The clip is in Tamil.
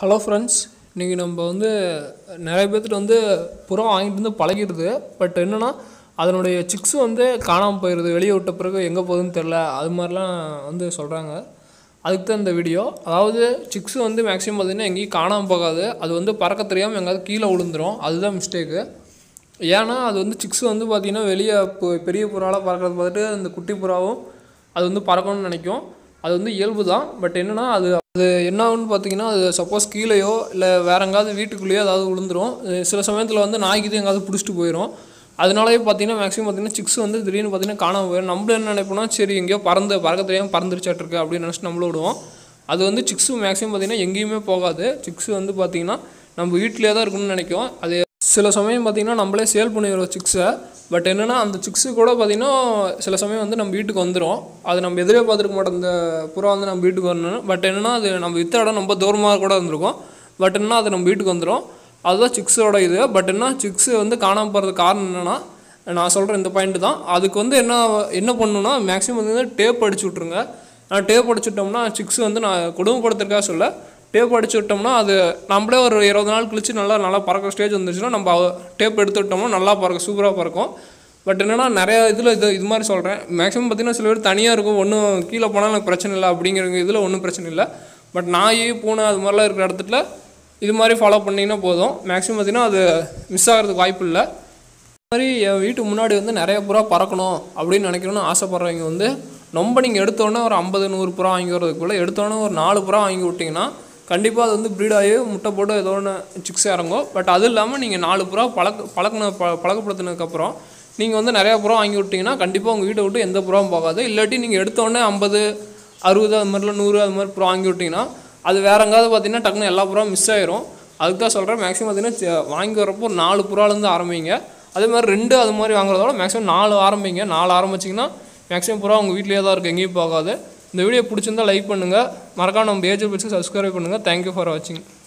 ஹலோ ஃப்ரெண்ட்ஸ் இன்றைக்கி நம்ம வந்து நிறைய பேர்த்துட்டு வந்து புறா வாங்கிட்டு வந்து பழகிடுது பட் என்னென்னா அதனுடைய சிக்ஸ் வந்து காணாமல் போயிடுது வெளியே விட்ட பிறகு எங்கே போகுதுன்னு தெரில அது மாதிரிலாம் வந்து சொல்கிறாங்க அதுக்கு தான் இந்த வீடியோ அதாவது சிக்ஸ் வந்து மேக்ஸிமம் பார்த்திங்கன்னா எங்கேயும் காணாமல் போகாது அது வந்து பறக்க தெரியாமல் எங்கேயாவது கீழே விழுந்துரும் அதுதான் மிஸ்டேக்கு ஏன்னா அது வந்து சிக்ஸ் வந்து பார்த்திங்கன்னா வெளியே இப்போ பெரிய புறாலாம் பறக்கிறத பார்த்துட்டு அந்த குட்டி புறாவும் அது வந்து பறக்கணும்னு நினைக்கும் அது வந்து இயல்பு தான் பட் என்னென்னா அது அது என்ன ஆகுன்னு பார்த்தீங்கன்னா அது சப்போஸ் கீழேயோ இல்லை வேற எங்காவது வீட்டுக்குள்ளேயோ ஏதாவது விழுந்துரும் அஹ் சில சமயத்தில் வந்து நாய்க்கு எங்காவது பிடிச்சிட்டு போயிடும் அதனாலயே பார்த்தீங்கன்னா மேக்ஸிமம் பார்த்தீங்கன்னா சிக்ஸ் வந்து திடீர்னு பார்த்தீங்கன்னா காணாமல் போயிடும் நம்மளும் என்ன நினைப்போம்னா சரி எங்கேயோ பறந்து பறக்க தெரியாமல் பறந்துருச்சாட்டிருக்கு அப்படின்னு நினச்சிட்டு நம்மளும் விடுவோம் அது வந்து சிக்ஸு மேக்ஸிமம் பார்த்தீங்கன்னா எங்கேயுமே போகாது சிக்ஸ் வந்து பார்த்தீங்கன்னா நம்ம வீட்டிலே தான் இருக்கணும்னு நினைக்கும் அது சில சமயம் பார்த்தீங்கன்னா நம்மளே சேல் பண்ணிடுறோம் சிக்ஸை பட் என்னென்னா அந்த சிக்ஸு கூட பார்த்தீங்கன்னா சில சமயம் வந்து நம்ம வீட்டுக்கு வந்துடும் அது நம்ம எதிரே பார்த்துருக்க மாட்டோம் இந்த புறா வந்து நம்ம வீட்டுக்கு வரணும் பட் என்னென்னா அது நம்ம வித்த இடம் ரொம்ப தூரமாக கூட இருந்திருக்கும் பட் என்னன்னா அது நம்ம வீட்டுக்கு வந்துடும் அதுதான் சிக்ஸோட இது பட் என்ன சிக்ஸு வந்து காணாமல் போகிறதுக்கு காரணம் என்னென்னா நான் சொல்கிற இந்த பாயிண்ட் தான் அதுக்கு வந்து என்ன என்ன பண்ணணும்னா மேக்ஸிமம் வந்து டேப் அடிச்சு விட்ருங்க நான் டேப் அடிச்சு விட்டோம்னா சிக்ஸ் வந்து நான் கொடுமைப்படுத்துறதுக்காக சொல்ல டேப் அடிச்சு விட்டோம்னா அது நம்மளே ஒரு இருபது நாள் கழிச்சு நல்லா நல்லா பறக்கிற ஸ்டேஜ் வந்துச்சுன்னா நம்ம டேப் எடுத்து விட்டோம்னா நல்லா பறக்கும் சூப்பராக பறக்கும் பட் என்னென்னா நிறைய இதில் இது இது மாதிரி சொல்கிறேன் மேக்ஸிமம் பார்த்தீங்கன்னா சில பேர் தனியாக இருக்கும் ஒன்றும் கீழே போனால் எனக்கு பிரச்சனை இல்லை அப்படிங்கிற இதில் ஒன்றும் பிரச்சனை இல்லை பட் நாய் பூனை அது மாதிரிலாம் இருக்கிற இடத்துல இது மாதிரி ஃபாலோ பண்ணிங்கன்னா போதும் மேக்ஸிமம் பார்த்தீங்கன்னா அது மிஸ் ஆகிறதுக்கு வாய்ப்பு இல்லை இது மாதிரி என் வீட்டு முன்னாடி வந்து நிறைய புறா பறக்கணும் அப்படின்னு நினைக்கணும்னு ஆசைப்பட்றவங்க வந்து ரொம்ப நீங்கள் எடுத்தோடனே ஒரு ஐம்பது நூறு புறா வாங்கி வரதுக்குள்ளே எடுத்தோடனே ஒரு நாலு புறா வாங்கி விட்டிங்கன்னா கண்டிப்பாக அது வந்து ப்ரீட் ஆகி முட்டை போட்டு ஏதோ ஒன்று சிக்ஸ் இறங்கும் பட் அது இல்லாமல் நீங்கள் நாலு புறா பழக்க பழக்கின ப பழக்கப்படுத்தினதுக்கப்புறம் நீங்கள் வந்து நிறையா புறா வாங்கி விட்டிங்கன்னா கண்டிப்பாக உங்கள் வீட்டை விட்டு எந்த புறாவும் போகாது இல்லாட்டி நீங்கள் எடுத்தோடனே ஐம்பது அறுபது அது மாதிரிலாம் நூறு அது மாதிரி புறா வாங்கி விட்டிங்கன்னா அது வேற எங்காவது பார்த்தீங்கன்னா டக்குன்னு எல்லா புறாவும் மிஸ் ஆயிரும் அதுக்கு தான் சொல்கிறேன் மேக்ஸிமம் பார்த்தீங்கன்னா சி- வாங்கி வரப்போ ஒரு நாலு புறாலேருந்து ஆரம்பிங்க அதே மாதிரி ரெண்டு அது மாதிரி வாங்குறதோட மேக்ஸிமம் நாலு ஆரம்பிங்க நாலு ஆரம்பிச்சிங்கன்னா மேக்ஸிமம் புறா உங்கள் வீட்லேயே தான் இருக்குது எங்கேயும் போகாது இந்த வீடியோ பிடிச்சிருந்தா லைக் பண்ணுங்கள் மறக்காம நம்ம ஏஜ் பிடிச்சி சப்ஸ்கிரைப் பண்ணுங்கள் தேங்க்யூ ஃபார் வாட்சிங்